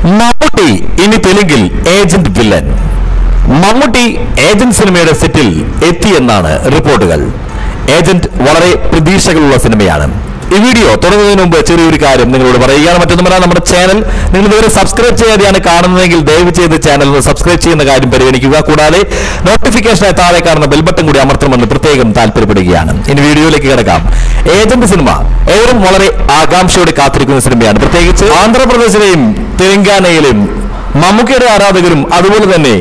മമ്മൂട്ടി ഇനി തെലുങ്കിൽ agent villain Mammootty agent സിനിമയുടെ സെറ്റിൽ എത്തിയെന്നാണ് റിപ്പോർട്ടുകൾ ഏജന്റ് വളരെ പ്രതീക്ഷകളുള്ള സിനിമയാണ് ഈ വീഡിയോ തുടങ്ങുന്നതിന് മുമ്പ് ചെറിയൊരു കാര്യം നിങ്ങളോട് പറയുകയാണ് മറ്റൊന്നുമല്ല നമ്മുടെ ചാനൽ നിങ്ങൾ ഇതുവരെ സബ്സ്ക്രൈബ് ചെയ്യാതെയാണ് കാണുന്നതെങ്കിൽ ദയവ് ചെയ്ത് ചാനൽ ഒന്ന് സബ്സ്ക്രൈബ് ചെയ്യുന്ന കാര്യം പരിഗണിക്കുക കൂടാതെ നോട്ടിഫിക്കേഷനായി താഴെ കാണുന്ന ബെൽബട്ടൺ കൂടി അമർത്തണമെന്ന് പ്രത്യേകം താല്പര്യപ്പെടുകയാണ് ഇനി വീഡിയോയിലേക്ക് കിടക്കാം ഏജന്റ് സിനിമ ഏവരും വളരെ ആകാംക്ഷയോടെ കാത്തിരിക്കുന്ന സിനിമയാണ് പ്രത്യേകിച്ച് ആന്ധ്രാപ്രദേശിലെയും തെലങ്കാനയിലെയും മമ്മൂക്കയുടെ ആരാധകരും അതുപോലെ തന്നെ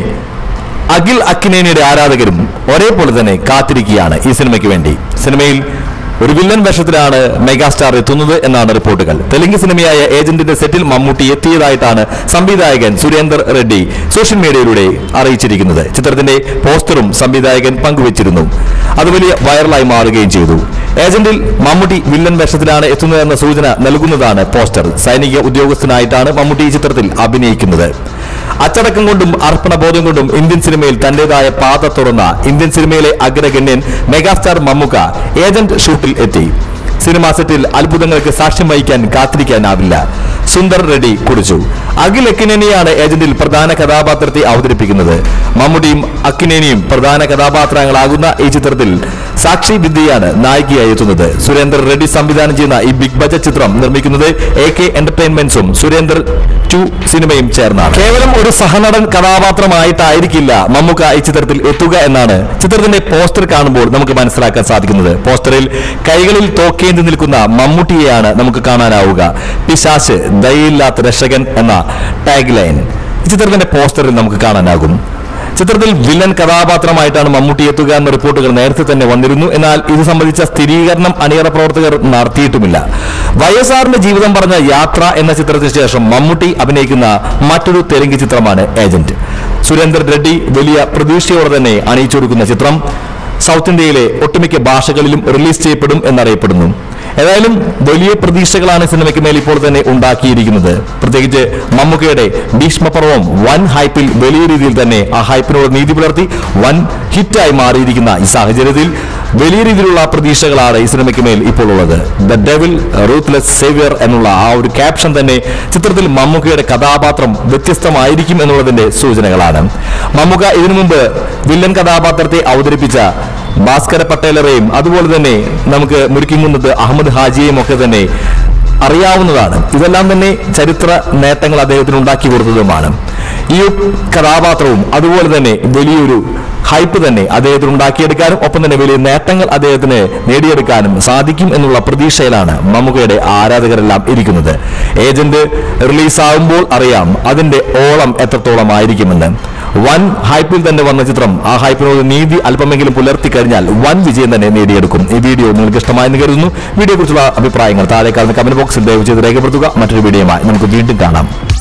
അഖിൽ അക്കിനേനിയുടെ ആരാധകരും ഒരേപോലെ തന്നെ കാത്തിരിക്കുകയാണ് ഈ സിനിമയ്ക്ക് വേണ്ടി സിനിമയിൽ ഒരു വില്ലൻ വേഷത്തിലാണ് മെഗാസ്റ്റാർ എത്തുന്നത് എന്നാണ് റിപ്പോർട്ടുകൾ തെലുങ്ക് സിനിമയായ ഏജന്റിന്റെ സെറ്റിൽ മമ്മൂട്ടി എത്തിയതായിട്ടാണ് സംവിധായകൻ സുരേന്ദർ റെഡ്ഡി സോഷ്യൽ മീഡിയയിലൂടെ അറിയിച്ചിരിക്കുന്നത് ചിത്രത്തിന്റെ പോസ്റ്ററും സംവിധായകൻ പങ്കുവച്ചിരുന്നു അത് വലിയ വൈറലായി മാറുകയും ചെയ്തു ഏജന്റിൽ മമ്മൂട്ടി വില്ലൻ വേഷത്തിലാണ് എത്തുന്നതെന്ന സൂചന നൽകുന്നതാണ് പോസ്റ്റർ സൈനിക ഉദ്യോഗസ്ഥനായിട്ടാണ് മമ്മൂട്ടി ഈ ചിത്രത്തിൽ അഭിനയിക്കുന്നത് അച്ചടക്കം കൊണ്ടും അർപ്പണബോധം കൊണ്ടും ഇന്ത്യൻ സിനിമയിൽ തന്റേതായ പാത തുറന്ന ഇന്ത്യൻ സിനിമയിലെ അഗ്രഗണ്യൻ മെഗാസ്റ്റാർ മമ്മുക്ക ഏജന്റ് ഷൂട്ടിൽ എത്തി സിനിമാ സെറ്റിൽ അത്ഭുതങ്ങൾക്ക് സാക്ഷ്യം വഹിക്കാൻ കാത്തിരിക്കാനാവില്ല സുന്ദർ റെഡ്ഡി കുറിച്ചു അഖിൽ അക്കിനേനിയാണ് ഏജന്റിൽ പ്രധാന കഥാപാത്രത്തെ അവതരിപ്പിക്കുന്നത് മമ്മൂട്ടിയും അക്കിനേനിയും പ്രധാന കഥാപാത്രങ്ങളാകുന്ന ഈ ചിത്രത്തിൽ സാക്ഷി വിദ്യയാണ് നായികയായി എത്തുന്നത് സുരേന്ദർ റെഡ്ഡി സംവിധാനം ചെയ്യുന്ന ഈ ബിഗ് ബജറ്റ് ചിത്രം നിർമ്മിക്കുന്നത് എ കെ എന്റർടൈൻമെന്റ്സും സുരേന്ദർ ടു സിനിമയും ചേർന്നാണ് കേവലം ഒരു സഹനടൻ കഥാപാത്രമായിട്ടായിരിക്കില്ല മമ്മൂക്ക ഈ ചിത്രത്തിൽ എത്തുക എന്നാണ് ചിത്രത്തിന്റെ പോസ്റ്റർ കാണുമ്പോൾ നമുക്ക് മനസ്സിലാക്കാൻ സാധിക്കുന്നത് പോസ്റ്ററിൽ കൈകളിൽ തോക്കേന്തി നിൽക്കുന്ന മമ്മൂട്ടിയെയാണ് നമുക്ക് കാണാനാവുക പിശാശ് ദയയില്ലാത്ത രക്ഷകൻ എന്ന ടാഗ് ലൈൻ ഈ ചിത്രത്തിന്റെ പോസ്റ്ററിൽ നമുക്ക് കാണാനാകും ചിത്രത്തിൽ വില്ലൻ കഥാപാത്രമായിട്ടാണ് മമ്മൂട്ടി എത്തുക എന്ന റിപ്പോർട്ടുകൾ നേരത്തെ തന്നെ വന്നിരുന്നു എന്നാൽ ഇത് സംബന്ധിച്ച സ്ഥിരീകരണം അണിയറ പ്രവർത്തകർ നടത്തിയിട്ടുമില്ല വൈഎസ്ആറിന്റെ ജീവിതം പറഞ്ഞ യാത്ര എന്ന ചിത്രത്തിന് ശേഷം മമ്മൂട്ടി അഭിനയിക്കുന്ന മറ്റൊരു തെലുങ്ക് ചിത്രമാണ് ഏജന്റ് സുരേന്ദർ റെഡ്ഡി വലിയ പ്രതീക്ഷയോടെ തന്നെ അണിയിച്ചൊരുക്കുന്ന ചിത്രം സൗത്ത് ഇന്ത്യയിലെ ഒട്ടുമിക്ക ഭാഷകളിലും റിലീസ് ചെയ്യപ്പെടും എന്നറിയപ്പെടുന്നു ഏതായാലും വലിയ പ്രതീക്ഷകളാണ് സിനിമയ്ക്ക് മേൽ ഇപ്പോൾ തന്നെ ഉണ്ടാക്കിയിരിക്കുന്നത് പ്രത്യേകിച്ച് മമ്മൂക്കയുടെ ഭീഷ്മപർവം വൻ ഹൈപ്പിൽ വലിയ രീതിയിൽ തന്നെ ആ ഹൈപ്പിനോട് നീതി പുലർത്തി വൻ ഹിറ്റായി മാറിയിരിക്കുന്ന ഈ സാഹചര്യത്തിൽ വലിയ രീതിയിലുള്ള പ്രതീക്ഷകളാണ് ഈ സിനിമയ്ക്ക് മേൽ ഇപ്പോൾ ഉള്ളത് ദ ഡെവിൽ റൂത്ത്ലെസ് സേവിയർ എന്നുള്ള ആ ഒരു ക്യാപ്ഷൻ തന്നെ ചിത്രത്തിൽ മമ്മൂക്കയുടെ കഥാപാത്രം വ്യത്യസ്തമായിരിക്കും എന്നുള്ളതിന്റെ സൂചനകളാണ് മമ്മൂക്ക ഇതിനു മുമ്പ് വില്ലൻ കഥാപാത്രത്തെ അവതരിപ്പിച്ച ഭാസ്കര പട്ടേലറെയും അതുപോലെ തന്നെ നമുക്ക് മുരിക്കിങ്ങുന്നത് അഹമ്മദ് ഹാജിയെയും ഒക്കെ തന്നെ അറിയാവുന്നതാണ് ഇതെല്ലാം തന്നെ ചരിത്ര നേട്ടങ്ങൾ അദ്ദേഹത്തിന് ഉണ്ടാക്കി കൊടുത്തതുമാണ് ഈ കഥാപാത്രവും അതുപോലെ തന്നെ വലിയൊരു ഹൈപ്പ് തന്നെ അദ്ദേഹത്തിന് ഉണ്ടാക്കിയെടുക്കാനും ഒപ്പം തന്നെ വലിയ നേട്ടങ്ങൾ അദ്ദേഹത്തിന് നേടിയെടുക്കാനും സാധിക്കും എന്നുള്ള പ്രതീക്ഷയിലാണ് മമ്മൂക്കയുടെ ആരാധകരെല്ലാം ഇരിക്കുന്നത് ഏജന്റ് റിലീസാകുമ്പോൾ അറിയാം അതിന്റെ ഓളം എത്രത്തോളം ആയിരിക്കുമെന്ന് വൻ ഹൈപ്പിൽ തന്നെ വന്ന ചിത്രം ആ ഹൈപ്പിനോട് നീതി അല്പമെങ്കിലും പുലർത്തി കഴിഞ്ഞാൽ വൻ വിജയം തന്നെ നേടിയെടുക്കും ഈ വീഡിയോ നിങ്ങൾക്ക് ഇഷ്ടമായെന്ന് കരുതുന്നു വീഡിയോ കുറിച്ചുള്ള അഭിപ്രായങ്ങൾ താഴെ കാണുന്ന കമന്റ് ബോക്സിൽ ദയവ് ചെയ്ത് രേഖപ്പെടുത്തുക മറ്റൊരു വീഡിയോയുമായി നമുക്ക് വീണ്ടും കാണാം